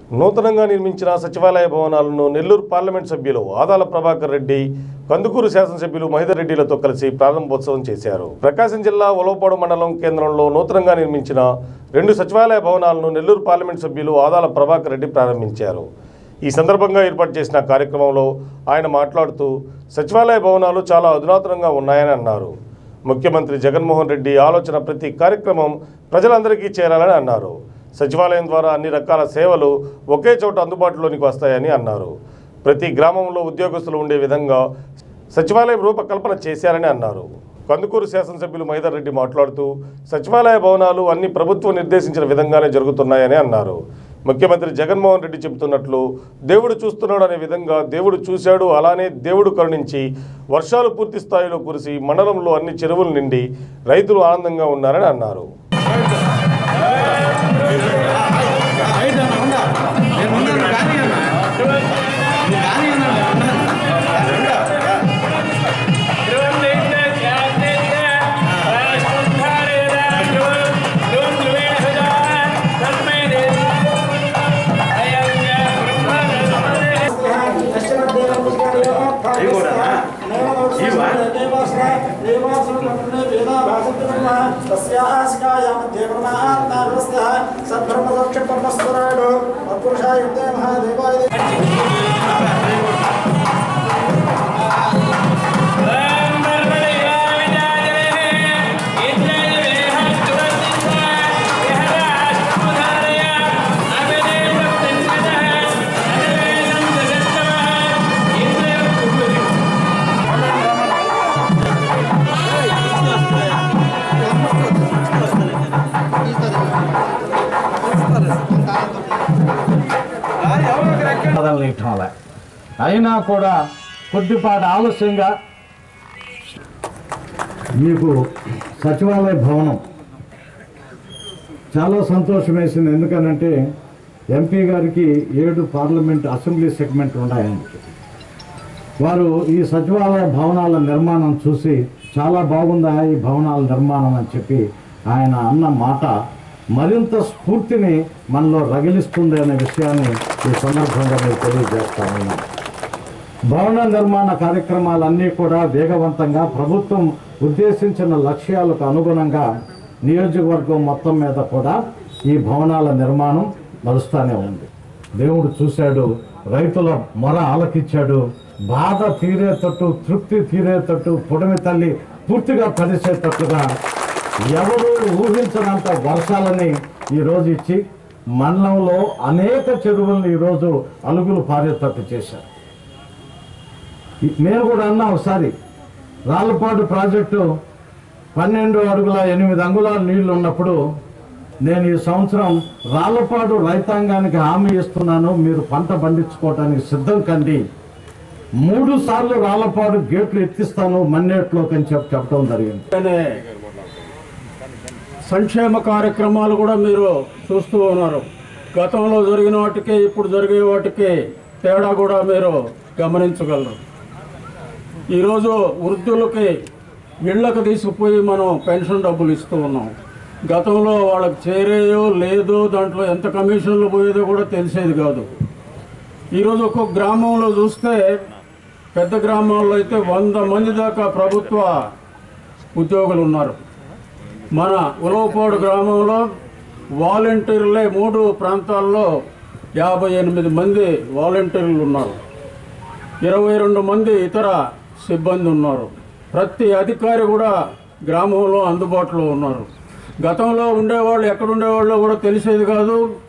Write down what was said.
నూతనంగా నిర్మించిన సచివాలయ భవనాలను నెల్లూరు పార్లమెంట్ సభ్యులు ఆదాల ప్రభాకర్ రెడ్డి కందుకూరు శాసనసభ్యులు మహిదర్ రెడ్డిలతో కలిసి ప్రారంభోత్సవం చేశారు ప్రకాశం జిల్లా ఉలవపాడు మండలం కేంద్రంలో నూతనంగా నిర్మించిన రెండు సచివాలయ భవనాలను నెల్లూరు పార్లమెంట్ సభ్యులు ఆదాల ప్రభాకర్ రెడ్డి ప్రారంభించారు ఈ సందర్భంగా ఏర్పాటు చేసిన కార్యక్రమంలో ఆయన మాట్లాడుతూ సచివాలయ భవనాలు చాలా అధునాతనంగా ఉన్నాయని అన్నారు ముఖ్యమంత్రి జగన్మోహన్ రెడ్డి ఆలోచన ప్రతి కార్యక్రమం ప్రజలందరికీ చేరాలని అన్నారు సచివాలయం ద్వారా అన్ని రకాల సేవలు ఒకే చోట అందుబాటులోనికి వస్తాయని అన్నారు ప్రతి గ్రామంలో ఉద్యోగస్తులు ఉండే విధంగా సచివాలయం రూపకల్పన చేశారని అన్నారు కందుకూరు శాసనసభ్యులు మైదర్ రెడ్డి మాట్లాడుతూ సచివాలయ భవనాలు అన్ని ప్రభుత్వం నిర్దేశించిన విధంగానే జరుగుతున్నాయని అన్నారు ముఖ్యమంత్రి జగన్మోహన్ రెడ్డి చెబుతున్నట్లు దేవుడు చూస్తున్నాడు అనే విధంగా దేవుడు చూశాడు అలానే దేవుడు కరుణించి వర్షాలు పూర్తి స్థాయిలో కురిసి మండలంలో అన్ని చెరువులు నిండి రైతులు ఆనందంగా ఉన్నారని అన్నారు సద్బ్రహ్మదక్షపరమస్వరాడు మత్పురుషాయుక్తే మహాదేవాయ లేయటం అలా అయినా కూడా కొద్దిపాటి ఆలస్యంగా మీకు సచివాలయ భవనం చాలా సంతోషం వేసింది ఎందుకనంటే ఎంపీ గారికి ఏడు పార్లమెంట్ అసెంబ్లీ సెగ్మెంట్ ఉన్నాయని వారు ఈ సచివాలయ భవనాల నిర్మాణం చూసి చాలా బాగుందా ఈ భవనాల నిర్మాణం అని చెప్పి ఆయన అన్న మాట మరింత స్ఫూర్తిని మనలో రగిలిస్తుంది అనే విషయాన్ని ఈ సందర్భంగా నేను తెలియజేస్తా ఉన్నాను భవన నిర్మాణ కార్యక్రమాలన్నీ కూడా వేగవంతంగా ప్రభుత్వం ఉద్దేశించిన లక్ష్యాలకు అనుగుణంగా నియోజకవర్గం మొత్తం మీద కూడా ఈ భవనాల నిర్మాణం నడుస్తూనే ఉంది దేవుడు చూశాడు రైతుల మొర ఆలకించాడు బాధ తీరేటట్టు తృప్తి తీరేటట్టు పుడమి తల్లి పూర్తిగా పరిచేటట్లుగా ఎవరు ఊహించినంత వర్షాలని ఈరోజు ఇచ్చి మండలంలో అనేక చెరువులను ఈరోజు అలుగులు పారేటట్టు చేశారు నేను కూడా అన్నా ఒకసారి రాళ్ళపాడు ప్రాజెక్టు పన్నెండు అడుగుల ఎనిమిది అంగుళాల నీళ్లు ఉన్నప్పుడు నేను ఈ సంవత్సరం రాళ్ళపాడు రైతాంగానికి హామీ ఇస్తున్నాను మీరు పంట పండించుకోవడానికి సిద్ధం కండి మూడు సార్లు రాళ్ళపాడు గేట్లు ఎత్తిస్తాను మన్నేట్లోకి అని చెప్పి చెప్పడం జరిగింది అనే సంక్షేమ కార్యక్రమాలు కూడా మీరు చూస్తూ ఉన్నారు గతంలో జరిగిన వాటికి ఇప్పుడు జరిగే వాటికి తేడా కూడా మీరు గమనించగలరు ఈరోజు వృద్ధులకి ఇళ్లకు తీసుకుపోయి మనం పెన్షన్ డబ్బులు ఇస్తూ ఉన్నాం గతంలో వాళ్ళకి చేరేయో లేదో దాంట్లో ఎంత కమిషన్లు పోయేదో కూడా తెలిసేది కాదు ఈరోజు ఒక్కొక్క గ్రామంలో చూస్తే పెద్ద గ్రామాల్లో అయితే వంద మంది దాకా ప్రభుత్వ ఉద్యోగులు ఉన్నారు మన ఉలవపాడు గ్రామంలో వాలంటీర్లే మూడు ప్రాంతాల్లో యాభై ఎనిమిది మంది వాలంటీర్లు ఉన్నారు ఇరవై రెండు మంది ఇతర సిబ్బంది ఉన్నారు ప్రతి అధికారి కూడా గ్రామంలో అందుబాటులో ఉన్నారు గతంలో ఉండేవాళ్ళు ఎక్కడ ఉండేవాళ్ళు కూడా తెలిసేది కాదు